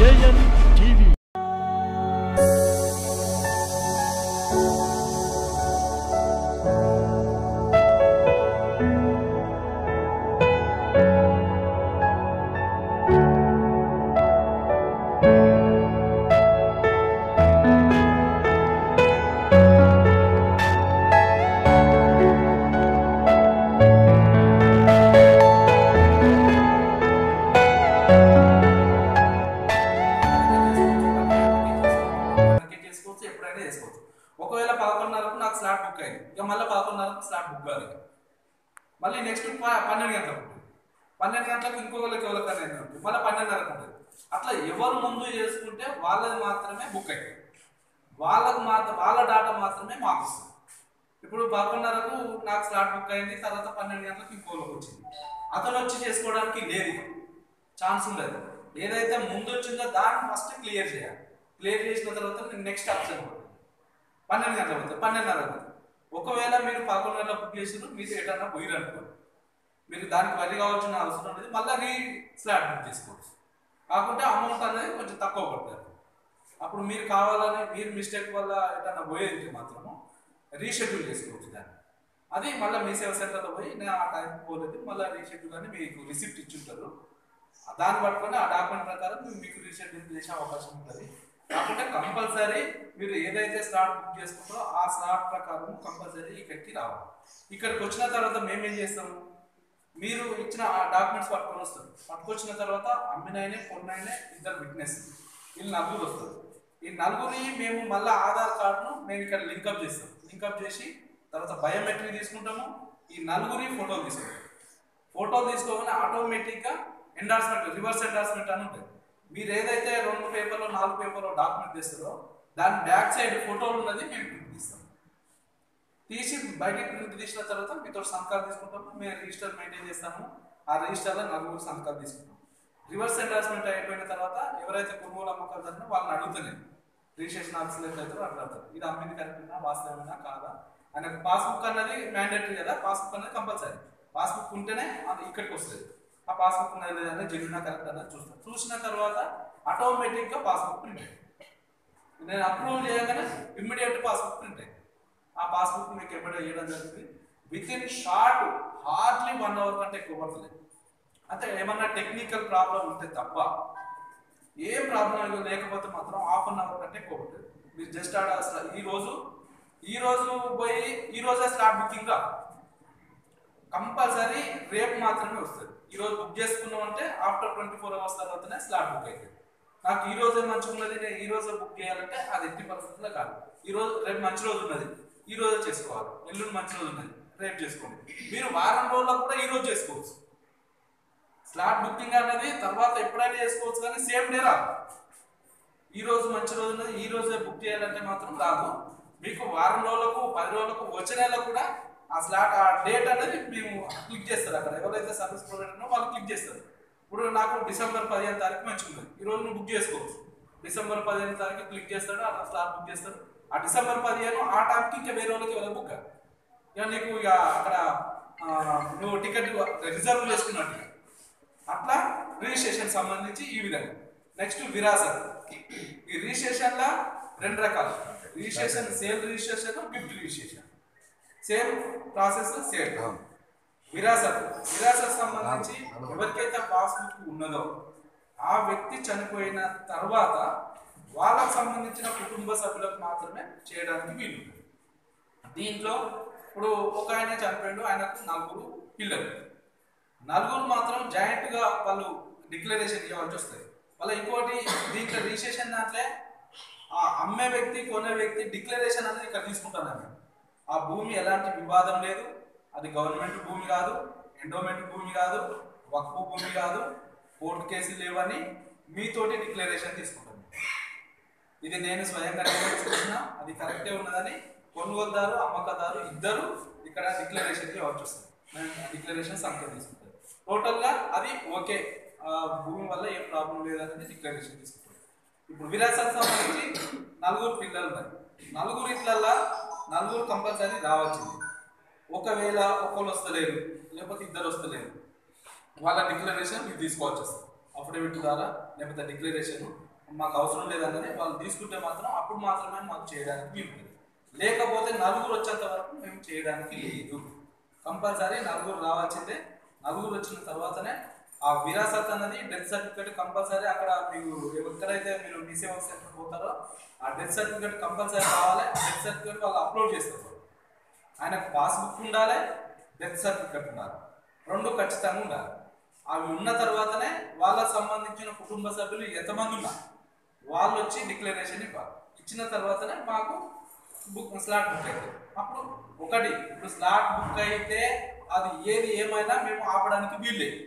JN TV ticket చేసుకోవచ్చు ఎప్పుడైనా చేసుకోవచ్చు ఒకవేళ పదకొండున్నరకు నాకు స్లాట్ బుక్ అయింది ఇక మళ్ళీ పదకొండున్నరకు స్లాట్ బుక్ కాదు ఇక. మళ్ళీ నెక్స్ట్ పన్నెండు గంటలకు ఉంటుంది పన్నెండు గంటలకు ఇంకొకరికి ఎవరికైనా అయినా ఉంటుంది మళ్ళీ పన్నెండున్నరకు ఉంటుంది అట్లా ఎవరు ముందు చేసుకుంటే వాళ్ళది మాత్రమే బుక్ అవుతుంది వాళ్ళకు మాత్రం వాళ్ళ డాటా మాత్రమే మాకు వస్తుంది ఇప్పుడు పదకొండున్నరకు నాకు స్లాట్ బుక్ అయింది తర్వాత పన్నెండు గంటలకు ఇంకోళ్ళకి వచ్చింది అతను వచ్చి చేసుకోవడానికి లేదు ఇక. ఛాన్స్ ఉండదు ఏదైతే ముందు వచ్చిందో దాన్ని ఫస్ట్ క్లియర్ చేయాలి క్లియర్ చేసిన తర్వాత నేను నెక్స్ట్ ఆప్షన్ పడుతుంది పన్నెండు గంటల పోతుంది పన్నెండున్నర పోతుంది ఒకవేళ మీరు పదకొండు గంటల బుక్ చేసినారు మీరు ఎటన్నా పోయిరు అనుకోండి మీరు దానికి వరి కావాల్సిన అవసరం అనేది మళ్ళీ రీ స్లాట్ బుక్ చేసుకోవచ్చు కాకుంటే అమౌంట్ అనేది కొంచెం తక్కువ పడుతుంది అప్పుడు మీరు కావాలని మీరు మిస్టేక్ వల్ల ఎటన్నా పోయేది మాత్రము రీషెడ్యూల్ చేసుకోవచ్చు దాన్ని అది మళ్ళీ మీ సేవ సెంటర్లో పోయి నేను ఆ టైంకి పోలేదు మళ్ళీ రీషెడ్యూల్ అని మీకు రిసిప్ట్ ఇచ్చుంటారు దాన్ని పట్టుకొని ఆ డాక్యుమెంట్ ప్రకారం మీ- మీకు రీషెడ్యూల్ చేసే అవకాశం ఉంటుంది కాకుంటే కంపల్సరీ మీరు ఏదైతే స్లాట్ బుక్ చేసుకుంటారో ఆ స్లాట్ ప్రకారం కంపల్సరీ ఇక్కడికి రావాలి ఇక్కడికి వచ్చిన తర్వాత మేమేం చేస్తాము మీరు ఇచ్చిన ఆ డాక్యుమెంట్స్ పట్టుకొని వస్తారు పట్టుకొచ్చిన తర్వాత అమ్మినైనా కొన్నైనా ఇద్దరు విట్నెస్ వీళ్ళు నలుగురు వస్తారు ఈ నలుగురి మేము మళ్ళీ ఆధార్ కార్డును మేము ఇక్కడ లింకప్ చేస్తాం లింకప్ చేసి తర్వాత బయోమెట్రిక్ తీసుకుంటాము ఈ నలుగురి ఫోటోలు తీసుకుంటాం ఫోటోలు తీసుకోగానే ఆటోమేటిక్గా ఎండార్స్మెంట్ రివర్స్ ఎండార్స్మెంట్ అని ఉంటుంది మీరు ఏదైతే రెండు పేపర్లో నాలుగు పేపర్లో డాక్యుమెంట్ తీస్తారో దాని బ్యాక్ సైడ్ ఫోటోలు ఉన్నది మేము ప్రింట్ తీస్తాం తీసి బయటికి ప్రింట్ తీసిన తర్వాత మీతో సంతకాలు తీసుకుంటాము మేము రిజిస్టర్ మెయింటైన్ చేస్తాము ఆ రిజిస్టర్లో నలుగురు సంతకాలు తీసుకుంటాం రివర్స్ ఎండార్స్మెంట్ అయిపోయిన తర్వాత ఎవరైతే కొనుగోలు అమ్మకాలు జరిగినా వాళ్ళని అడుగుతున్నాయి రిజిస్ట్రేషన్ ఆఫీసులు ఎంత అవుతారో అట్లా అవుతారు ఇది అమ్మింది కరెక్టేనా వాస్తవమేనా కాదా ఆయనకు పాస్బుక్ అన్నది మ్యాండేటరీ కదా పాస్బుక్ అనేది కంపల్సరీ పాస్బుక్ ఉంటేనే అది ఇక్కడికి వస్తుంది ఆ పాస్బుక్ ఉన్నది లేదంటే జెన్యునా కరెక్ట్ అనేది చూస్తాం చూసిన తర్వాత ఆటోమేటిక్గా పాస్బుక్ ప్రింట్ అయ్యింది నేను అప్రూవ్ చేయగానే ఇమ్మీడియట్ పాస్బుక్ ప్రింట్ అయింది ఆ పాస్బుక్ మీకు ఎప్పుడో ఇవ్వడం జరుగుతుంది within short hardly one hour కంటే ఎక్కువ పడుతుంది అంటే ఏమన్నా టెక్నికల్ ప్రాబ్లం ఉంటే తప్ప ఏం ప్రాబ్లం లేకపోతే మాత్రం హాఫ్ అన్ అవర్ కంటే ఎక్కువ ఉంటుంది మీరు జస్ట్ ఆడ అసలు ఈ రోజు ఈ రోజు పోయి ఈ రోజే స్లాట్ బుకింగ్ రా కంపల్సరీ రేపు మాత్రమే వస్తుంది ఈ రోజు బుక్ చేసుకున్నాం అంటే ఆఫ్టర్ ట్వంటీ ఫోర్ అవర్స్ తర్వాతనే స్లాట్ బుక్ అవుతుంది నాకు ఈ రోజే మంచిగా ఉన్నది నేను ఈ రోజే బుక్ చేయాలంటే అది ఎట్టి పరిస్థితుల్లో కాదు ఈ రోజు రేపు మంచి రోజు ఉన్నది ఈ రోజే చేసుకోవాలి ఎల్లుండి మంచి రోజు ఉన్నది రేపు చేసుకోండి మీరు వారం రోజుల్లో కూడా ఈ రోజు చేసుకోవచ్చు స్లాట్ బుకింగ్ అనేది తర్వాత ఎప్పుడైనా చేసుకోవచ్చు కానీ సేమ్ డే రాదు ఈ రోజు మంచి రోజు ఉన్నది ఈ రోజే బుక్ చేయాలంటే మాత్రం రాదు మీకు వారం రోజులకు పది రోజులకు వచ్చే నెలలో కూడా ఆ స్లాట్ ఆ డేట్ అనేది మేము క్లిక్ చేస్తారు అక్కడ ఎవరైతే సర్వీస్ ప్రొవైడర్ వాళ్ళు క్లిక్ చేస్తారు ఇప్పుడు నాకు డిసెంబర్ పదిహేను తారీఖు మంచిగా ఉంది ఈ రోజు నువ్వు బుక్ చేసుకోవచ్చు డిసెంబర్ పదిహేను తారీఖు క్లిక్ చేస్తాడు అలా స్లాట్ బుక్ చేస్తాడు ఆ డిసెంబర్ పదిహేను ఆ టైంకి ఇంకా వేరే వాళ్ళకి ఎవరైనా బుక్ కాదు. ఇక నీకు ఇక అక్కడ ఆ, నువ్వు టికెట్ రిజర్వ్ చేసుకున్నట్టు అట్లా రిజిస్ట్రేషన్ సంబంధించి ఈ విధంగా నెక్స్ట్ విరాసత్ ఈ రిజిస్ట్రేషన్ లా రెండు రకాలు registration sale registration gift registration same process same విరాసత్ విరాసత్ సంబంధించి ఎవరికైతే పాస్బుక్ ఉన్నదో ఆ వ్యక్తి చనిపోయిన తర్వాత వాళ్ళకు సంబంధించిన కుటుంబ సభ్యులకు మాత్రమే చేయడానికి వీలు దీంట్లో ఇప్పుడు ఒక ఆయన చనిపోయాడు ఆయనకు నలుగురు పిల్లలు నలుగురు మాత్రం జాయింట్ గా వాళ్ళు డిక్లరేషన్ ఇవ్వాల్సి వస్తుంది మళ్ళీ ఇంకోటి దీంట్లో రిజిస్ట్రేషన్ దాంట్లో ఆ అమ్మే వ్యక్తి కొనే వ్యక్తి డిక్లరేషన్ అనేది ఇక్కడ తీసుకుంటాను ఆ భూమి ఎలాంటి వివాదం లేదు అది గవర్నమెంట్ భూమి కాదు ఎండోమెంట్ భూమి కాదు వక్ఫ్ భూమి కాదు కోర్టు కేసులు లేవని మీతోటి డిక్లరేషన్ తీసుకుంటాను ఇది నేను స్వయంగా నిర్వహిస్తున్న అది కరెక్టే ఉన్నదని కొనుగోలుదారు అమ్మకదారు ఇద్దరు ఇక్కడ డిక్లరేషన్ ఇవ్వచ్చు వస్తుంది నేను డిక్లరేషన్ సంఖ్య తీసుకుంటాను టోటల్గా అది ఓకే ఆ భూమి వల్ల ఏం ప్రాబ్లం లేదనేది డిక్లరేషన్ తీసుకుంటాను ఇప్పుడు విరాసత్ సంబంధించి నలుగురు పిల్లలు ఉన్నారు నలుగురు ఇట్లల్లా నలుగురు కంపల్సరీ రావాల్సింది ఒకవేళ ఒకళ్ళు వస్తలేరు లేకపోతే ఇద్దరు వస్తలేరు వాళ్ళ డిక్లరేషన్ మీరు తీసుకోవాల్సి వస్తుంది అఫిడవిట్ ద్వారా లేకపోతే డిక్లరేషన్ మాకు అవసరం లేదన్నది వాళ్ళు తీసుకుంటే మాత్రం అప్పుడు మాత్రమే మాకు చేయడానికి వీలు లేకపోతే నలుగురు వచ్చేంత వరకు మేము చేయడానికి లేదు కంపల్సరీ నలుగురు రావాల్సిందే నలుగురు వచ్చిన తర్వాతనే ఆ విరాసత్ అన్నది డెత్ సర్టిఫికేట్ కంపల్సరీ అక్కడ మీరు ఎక్కడైతే మీరు మీ సేవా సెంటర్ పోతారో ఆ డెత్ సర్టిఫికేట్ కంపల్సరీ కావాలి డెత్ సర్టిఫికేట్ వాళ్ళు అప్లోడ్ చేస్తారు ఆయనకు పాస్బుక్ ఉండాలి డెత్ సర్టిఫికేట్ ఉండాలి రెండు ఖచ్చితంగా ఉండాలి అవి ఉన్న తర్వాతనే వాళ్ళకి సంబంధించిన కుటుంబ సభ్యులు ఎంతమంది ఉన్నారు వాళ్ళు వచ్చి డిక్లరేషన్ ఇవ్వాలి ఇచ్చిన తర్వాతనే మాకు బుక్ స్లాట్ బుక్ అయితే అప్పుడు ఒకటి ఇప్పుడు స్లాట్ బుక్ అయితే అది ఏది ఏమైనా మేము ఆపడానికి వీల్లేదు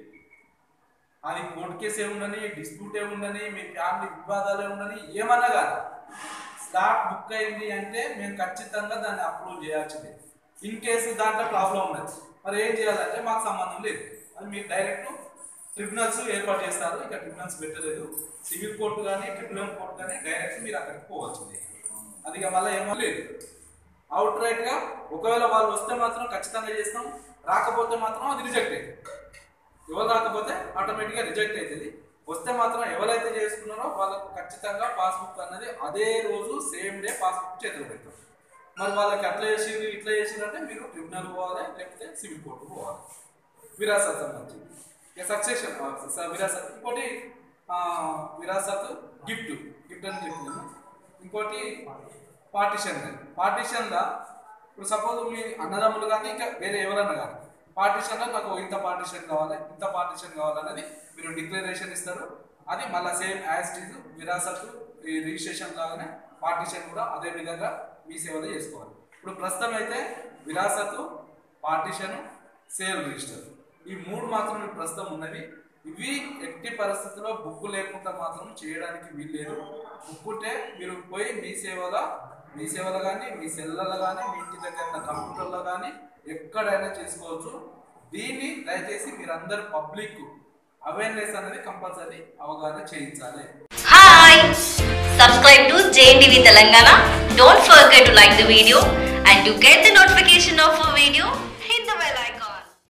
అది కోర్టు కేసే ఉండని డిస్ప్యూటే ఉండని మీ ఫ్యామిలీ వివాదాలే ఉండని ఏమన్నా కాదు స్లాట్ బుక్ అయింది అంటే మేము ఖచ్చితంగా దాన్ని అప్రూవ్ చేయాల్సిందే ఇన్ కేసు దాంట్లో ప్రాబ్లం ఉన్నది మరి ఏం చేయాలంటే మాకు సంబంధం లేదు అది మీరు డైరెక్ట్ ట్రిబ్యునల్స్ ఏర్పాటు చేస్తారు ఇక ట్రిబ్యునల్స్ పెట్టలేదు సివిల్ కోర్టు కానీ ట్రిబ్యునల్ కోర్టు కానీ డైరెక్ట్ మీరు అక్కడికి పోవాల్సిందే అది ఇక మళ్ళీ ఏమో లేదు అవుట్ రైట్ గా ఒకవేళ వాళ్ళు వస్తే మాత్రం ఖచ్చితంగా చేస్తాం రాకపోతే మాత్రం అది రిజెక్ట్ అవుతుంది ఎవరు రాకపోతే ఆటోమేటిక్గా రిజెక్ట్ అవుతుంది వస్తే మాత్రం ఎవరైతే చేసుకున్నారో వాళ్ళకు ఖచ్చితంగా పాస్బుక్ అన్నది అదే రోజు సేమ్ డే పాస్బుక్ చేతిలో పెడతాం మరి వాళ్ళకి అట్లా చేసి ఇట్లా చేసిందంటే మీరు ట్రిబ్యునల్ పోవాలి లేకపోతే సివిల్ కోర్టు పోవాలి విరాసత్ సంబంధించి ఇక సక్సెషన్ విరాసత్ ఇంకోటి ఆ, విరాసత్ గిఫ్ట్ గిఫ్ట్ అని చెప్పినాము ఇంకోటి పార్టిషన్ పార్టిషన్లా ఇప్పుడు సపోజ్ మీ అన్నదమ్ములు కానీ ఇంకా వేరే ఎవరన్నా కానీ పార్టిషన్లో నాకు ఇంత పార్టిషన్ కావాలి ఇంత పార్టిషన్ కావాలనేది మీరు డిక్లరేషన్ ఇస్తారు అది మళ్ళీ సేమ్ యాజ్ ఇట్ విరాసత్ ఈ రిజిస్ట్రేషన్ లాగానే పార్టిషన్ కూడా అదే విధంగా మీ సేవలో చేసుకోవాలి ఇప్పుడు ప్రస్తుతం అయితే విరాసత్ పార్టిషన్ సేల్ రిజిస్టర్ ఈ మూడు మాత్రం ఇప్పుడు ప్రస్తుతం ఉన్నవి ఇవి ఎట్టి పరిస్థితుల్లో బుక్ లేకుండా మాత్రం చేయడానికి వీల్లేదు బుక్ ఉంటే మీరు పోయి మీ సేవలో మీ సేవలో కానీ మీ సెల్లలో కానీ మీ ఇంటి దగ్గర ఉన్న కంప్యూటర్లో కానీ ఎక్కడైనా చేసుకోవచ్చు దీన్ని దయచేసి మీరందరూ పబ్లిక్ అవేర్నెస్ అనేది కంపల్సరీ అవగాహన చేయించాలి Hi! Subscribe to JNTV Telangana. Don't forget to like the video and to get the notification of a video,